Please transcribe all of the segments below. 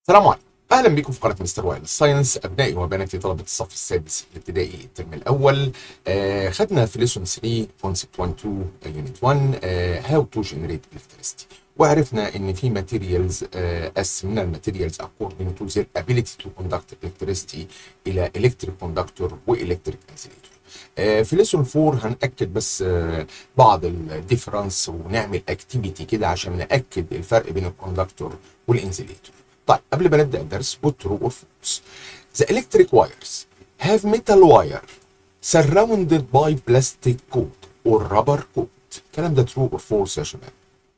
السلام عليكم اهلا بكم في قناه مستر وايل ساينس ابنائي وبناتي طلبه الصف السادس الابتدائي الترم الاول آه خدنا في ليسون 3 كونسبت 1 2 يونت 1 هاو تو جنريت الكتريستي وعرفنا ان في ماتيريالز آه قسمنا الماتيريالز according to their ability to conduct electricity الى electric conductor والكتريك انسيليتور آه في ليسون 4 هنأكد بس آه بعض الديفرنس ونعمل اكتيفيتي كده عشان نأكد الفرق بين الكوندكتور والانسيليتور طيب قبل ما نبدا الدرس put true or false the electric wires have metal wire surrounded by plastic coat or rubber coat الكلام ده true or false يا شباب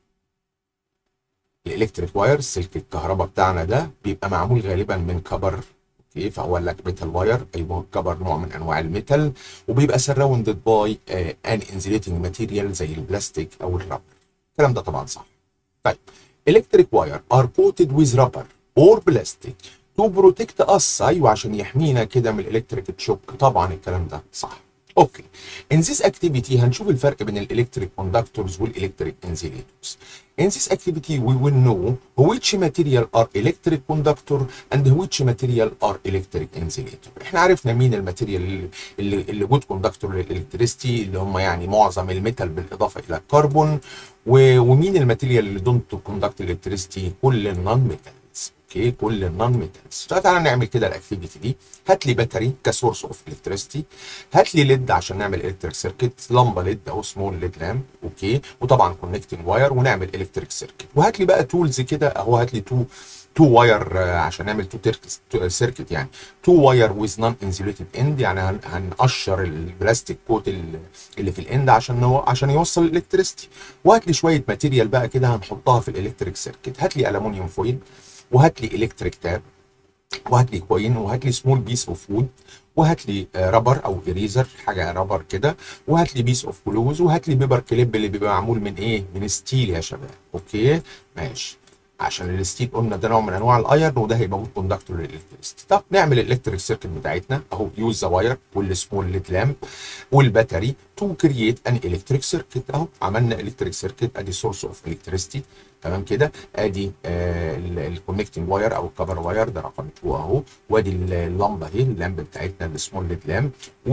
الالكتريك واير سلك الكهرباء بتاعنا ده بيبقى معمول غالبا من كبر اوكي فهو لك ميتال واير ايوه كبر نوع من انواع الميتال وبيبقى سراوندد باي ان انزليتنج ماتيريال زي البلاستيك او الربر الكلام ده طبعا صح طيب electric wire are coated with rubber or plastic to protect us ايوه عشان يحمينا كده من الالكتريك تشوك طبعا الكلام ده صح اوكي in this activity هنشوف الفرق بين الالكتريك كوندكتورز والالكتريك انسيليتورز in this activity we will know which material are electric conductor and which material are electric insulator احنا عرفنا مين الماتيريال اللي اللي جود كوندكتور للالكتريستي اللي هم يعني معظم الميتال بالاضافه الى الكربون ومين الماتيريال اللي دونت كوندكت الالكتريستي كل النون ميتالز اوكي كل النون ميتالز تعالى نعمل كده الاكتيفيتي دي هات لي باتري كسورس اوف الكتريستي هات لي ليد عشان نعمل الكتريك سيركت لمبه ليد او سمول ليد لامب اوكي وطبعا كونكتنج واير ونعمل الكتريك سيركت وهات لي بقى تولز كده اهو هات لي تو تو واير عشان نعمل تو سيركت يعني تو واير ويز نون انسوليتد اند يعني هنقشر البلاستيك كوت اللي في الاند عشان نو... عشان يوصل الالكتريستي وهات لي شويه ماتيريال بقى كده هنحطها في الالكتريك سيركت هات لي الومنيوم فويل وهات لي الكتريك تاب وهات لي كوين وهات لي سمول بيس اوف وود وهات لي رابر او اريزر حاجه رابر كده وهات لي بيس اوف كلوز وهات لي بيبر كليب اللي بيبقى معمول من ايه من ستيل يا شباب اوكي ماشي عشان الستيل قلنا ده نوع من انواع الايرن وده هيبقى جود كوندكتور للالكتريستي طب نعمل الالكتريك سيركت بتاعتنا اهو يوز ذا واير والسمول ليد لامب والباتري تو كرييت ان الكتريك سيركت اهو عملنا الكتريك سيركت ادي سورس اوف الكتريستي تمام كده ادي آه الكونكتنج واير او الكفر واير ده رقم 2 اهو وادي اللمبه اهي اللامب بتاعتنا السمول ليد لامب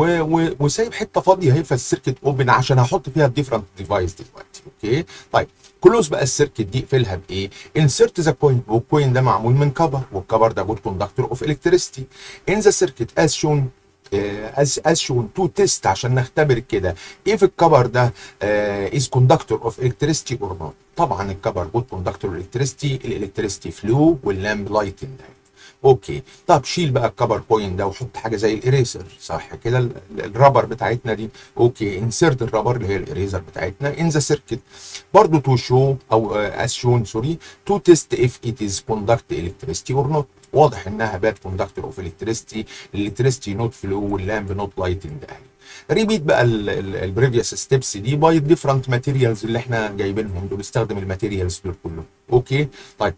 وسايب حته فاضيه اهي فالسيركت اوبن عشان هحط فيها الديفرنت ديفايس دلوقتي اوكي طيب كلوز بقى السيركت دي اقفلها بايه؟ انسرت ذا كوين والكوين ده معمول من كفر والكفر ده جود كوندكتور اوف الكتريستي ان ذا سيركت از شون از از شون تو تيست عشان نختبر كده ايه في الكفر ده از كوندكتور اوف الكتريستي اور نوت طبعا الكفر جود كوندكتور الكتريستي الالكتريستي فلو واللامب لايتنج اوكي طب شيل بقى الكفر كوين ده وحط حاجه زي الاريزر صح كده الرابر بتاعتنا دي اوكي انسرت الرابر اللي هي الاريزر بتاعتنا ان ذا سيركت برضه تو شو او از شون سوري تو تيست اف ات از كوندكت الكتريستي اور نوت واضح انها باد كوندكتور اوف الكتريستي الالكتريستي نوت فلو واللامب نوت لايتنج ده ريبيت بقى البريفيوس ستيبس دي باي ديفرنت ماتيريالز اللي احنا جايبينهم دول استخدم الماتيريالز دول كلهم اوكي طيب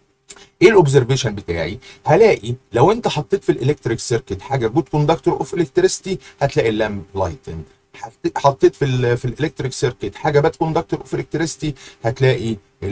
ايه الاوبزرفيشن بتاعي هلاقي لو انت حطيت في الالكتريك سيركت حاجه جود كوندكتور اوف الكتريستي هتلاقي اللامب لايتن حطيت في ال في الالكتريك سيركت حاجه باد كوندكتور اوف الكتريستي هتلاقي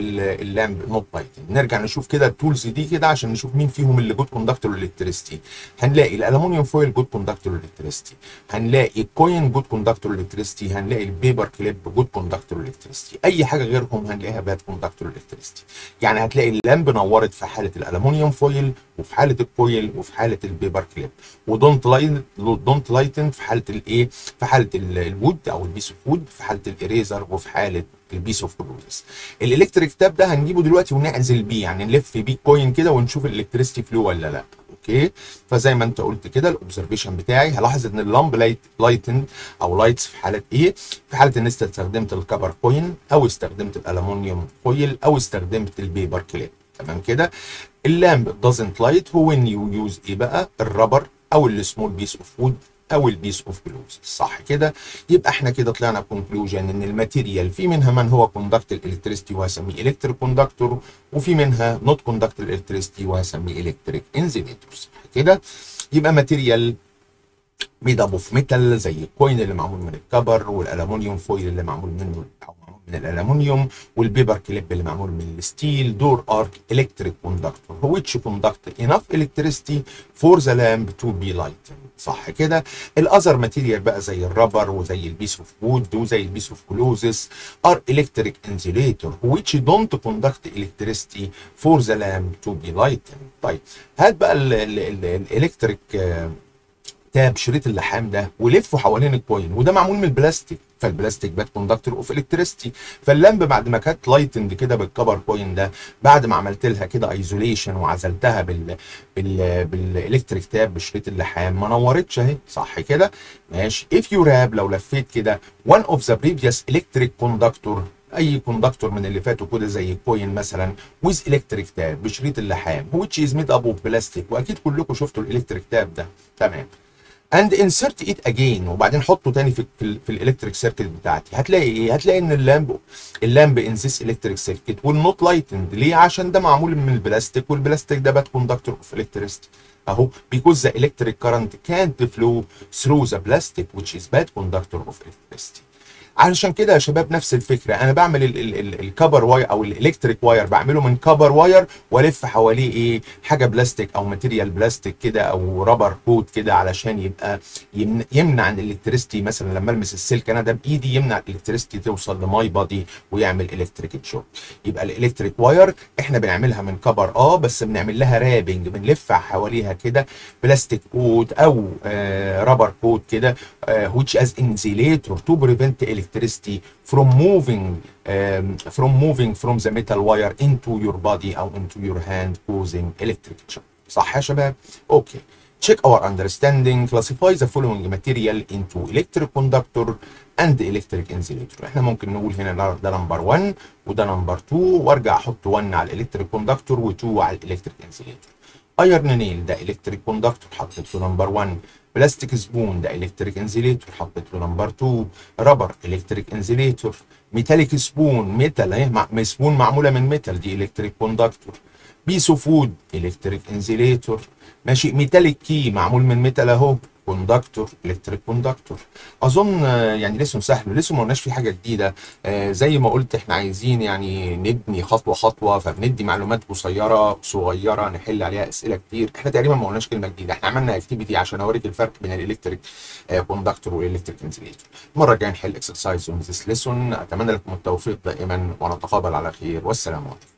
اللامب نوت لايتنج نرجع نشوف كده التولز دي كده عشان نشوف مين فيهم اللي جود كوندكتور الكتريستي هنلاقي الالومنيوم فويل جود كوندكتور الكتريستي هنلاقي الكوين جود كوندكتور الكتريستي هنلاقي البيبر كليب جود كوندكتور الكتريستي اي حاجه غيرهم هنلاقيها باد كوندكتور الكتريستي يعني هتلاقي اللامب نورت في حاله الالومنيوم فويل وفي حاله الكويل وفي حاله البيبر كليب ودونت لايت دونت لايتن في حاله الايه في حاله الوود او البيس اوف وود في حاله الاريزر وفي حاله البيس اوف كلوزز الالكتريك تاب ده هنجيبه دلوقتي ونعزل بيه يعني نلف بيه كوين كده ونشوف الالكتريستي فلو ولا لا اوكي فزي ما انت قلت كده الاوبزرفيشن بتاعي هلاحظ ان اللامب لايت لايتن او لايتس في حاله ايه في حاله ان انت استخدمت الكبر كوين او استخدمت الالومنيوم كويل او استخدمت البيبر كليب تمام كده اللامب doesn't light هو when you use ايه بقى الرابر او السمول بيس اوف وود او البيس اوف جلوز صح كده يبقى احنا كده طلعنا كونكلوجن ان الماتيريال في منها من هو كوندكت الالكتريستي وهسميه الكتريك كوندكتور وفي منها نوت كوندكت الالكتريستي وهسميه الكتريك انزيليتور صح كده يبقى ماتيريال ميد اب اوف ميتال زي الكوين اللي معمول من الكبر والالومنيوم فويل اللي معمول منه او معمول من الالومنيوم والبيبر كليب اللي معمول من الستيل دور ارك الكتريك كوندكتور which conduct enough electricity for the lamp to be lighted صح كده الاذر ماتيريال بقى زي الرابر وزي البيس اوف وود وزي البيس اوف كلوزس ار الكتريك انسيليتور which don't conduct electricity for the lamp to be lighted طيب هات بقى الالكتريك تاب شريط اللحام ده ولفه حوالين الكوين وده معمول من البلاستيك فالبلاستيك باد كوندكتور اوف الكتريستي فاللمب بعد ما كانت لايتند كده بالكبر كوين ده بعد ما عملت لها كده ايزوليشن وعزلتها بال بال بالالكتريك تاب بشريط اللحام ما نورتش اهي صح كده ماشي اف يو راب لو لفيت كده one of the previous electric conductor اي كوندكتور من اللي فاتوا كده زي كوين مثلا ويز الكتريك تاب بشريط اللحام which is made up of plastic واكيد كلكم شفتوا الالكتريك تاب ده تمام and insert it again وبعدين حطه تاني في في, في الالكتريك سيركت بتاعتي هتلاقي ايه هتلاقي ان اللامب اللامب ان ذيس الكتريك سيركت will not lightened ليه عشان ده معمول من البلاستيك والبلاستيك ده باد كوندكتور اوف الكتريستي اهو because the electric current can't flow through the plastic which is bad conductor of electricity علشان كده يا شباب نفس الفكره انا بعمل الكبر واير او الالكتريك واير بعمله من كبر واير والف حواليه ايه حاجه بلاستيك او ماتيريال بلاستيك كده او رابر كوت كده علشان يبقى يمنع, يمنع ان الالكتريستي مثلا لما المس السلك انا ده بايدي يمنع الالكتريستي توصل لماي بادي ويعمل الكتريك شوك يبقى الالكتريك واير احنا بنعملها من كبر اه بس بنعمل لها رابنج بنلف حواليها كده بلاستيك كوت او آه رابر كوت كده آه which as insulator to prevent electricity from moving um, from moving from the metal wire into your body او into your hand causing electric shock صح يا شباب اوكي check our understanding classify the following material into electric conductor and electric insulator احنا ممكن نقول هنا ده نمبر 1 وده نمبر 2 وارجع احط 1 على الالكتريك كوندكتور و2 على الالكتريك انسيليتور ايرن نيل ده الكتريك كوندكتور حطيت له نمبر 1 بلاستيك سبون ده الكتريك انزيليتور حطيت له نمبر 2 رابر الكتريك انزيليتور ميتاليك سبون ميتال اهي سبون معموله من ميتال دي الكتريك كوندكتور بيس اوف وود الكتريك انزيليتور ماشي ميتاليك كي معمول من ميتال اهو كوندكتور الكتريك كوندكتور اظن يعني لسه سهل لسه ما قلناش في حاجه جديده آه زي ما قلت احنا عايزين يعني نبني خطوه خطوه فبندي معلومات قصيره صغيره نحل عليها اسئله كتير احنا تقريبا ما قلناش كلمه جديده احنا عملنا اكتيفيتي عشان اوريك الفرق بين الالكتريك آه كوندكتور والالكتريك انسليتور المره الجايه نحل اكسرسايز اون ذيس ليسون اتمنى لكم التوفيق دائما ونتقابل على خير والسلام عليكم